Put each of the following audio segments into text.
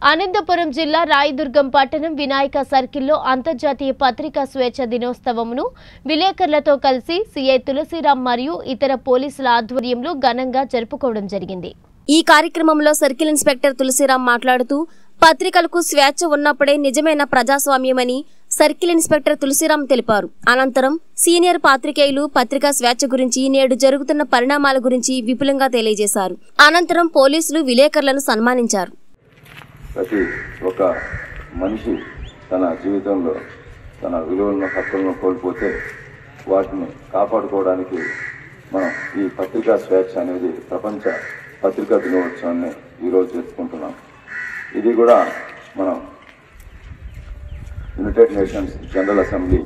అనంతపురం జిల్లా రాయదుర్గం పట్టణం వినాయక సర్కిల్లో అంతర్జాతీయ పత్రికా స్వేచ్ఛ దినోత్సవమును విలేకరులతో కలిసి సిఐ తులసిరాం మరియు ఇతర పోలీసుల ఆధ్వర్యంలో ఘనంగా జరుపుకోవడం జరిగింది ఈ కార్యక్రమంలో సర్కిల్ ఇన్స్పెక్టర్ తులసిరాం మాట్లాడుతూ పత్రికలకు స్వేచ్ఛ ఉన్నప్పుడే నిజమైన ప్రజాస్వామ్యమని సర్కిల్ ఇన్స్పెక్టర్ తులసిరాం తెలిపారు అనంతరం సీనియర్ పాత్రికేయులు పత్రికా స్వేచ్ఛ గురించి నేడు జరుగుతున్న పరిణామాల గురించి విపులంగా తెలియజేశారు అనంతరం పోలీసులు విలేకరులను సన్మానించారు ప్రతి ఒక్క మనిషి తన జీవితంలో తన విలువలను హక్కులను కోల్పోతే వాటిని కాపాడుకోవడానికి మనం ఈ పత్రికా స్వేచ్ఛ అనేది ప్రపంచ పత్రికా దినోత్సవాన్ని ఈరోజు జరుపుకుంటున్నాం ఇది కూడా మనం యునైటెడ్ నేషన్స్ జనరల్ అసెంబ్లీ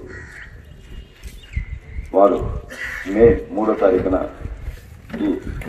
వారు మే మూడో తారీఖున ఈ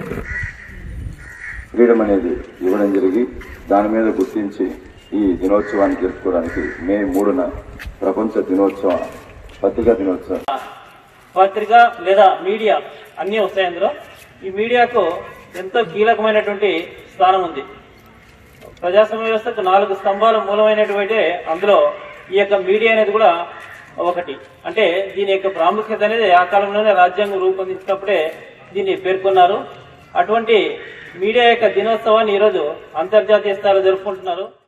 ఫ్రీడమ్ అనేది ఇవ్వడం జరిగి దాని మీద గుర్తించి ఈ దినోత్సవాన్ని జరుపుకోవడానికి మే మూడున ప్రపంచ దినోత్సవ పత్రికా దినోత్సవం పత్రిక లేదా మీడియా అన్నీ వస్తాయి అందులో ఈ మీడియాకు ఎంతో కీలకమైనటువంటి స్థానం ఉంది ప్రజాస్వామ్య వ్యవస్థకు నాలుగు స్తంభాలు మూలమైనటువంటి అందులో ఈ యొక్క మీడియా అనేది కూడా ఒకటి అంటే దీని యొక్క ప్రాముఖ్యత అనేది ఆ కాలంలోనే రాజ్యాంగం రూపొందించినప్పుడే దీన్ని పేర్కొన్నారు అటువంటి మీడియా యొక్క దినోత్సవాన్ని ఈరోజు అంతర్జాతీయ స్థాయిలో జరుపుకుంటున్నారు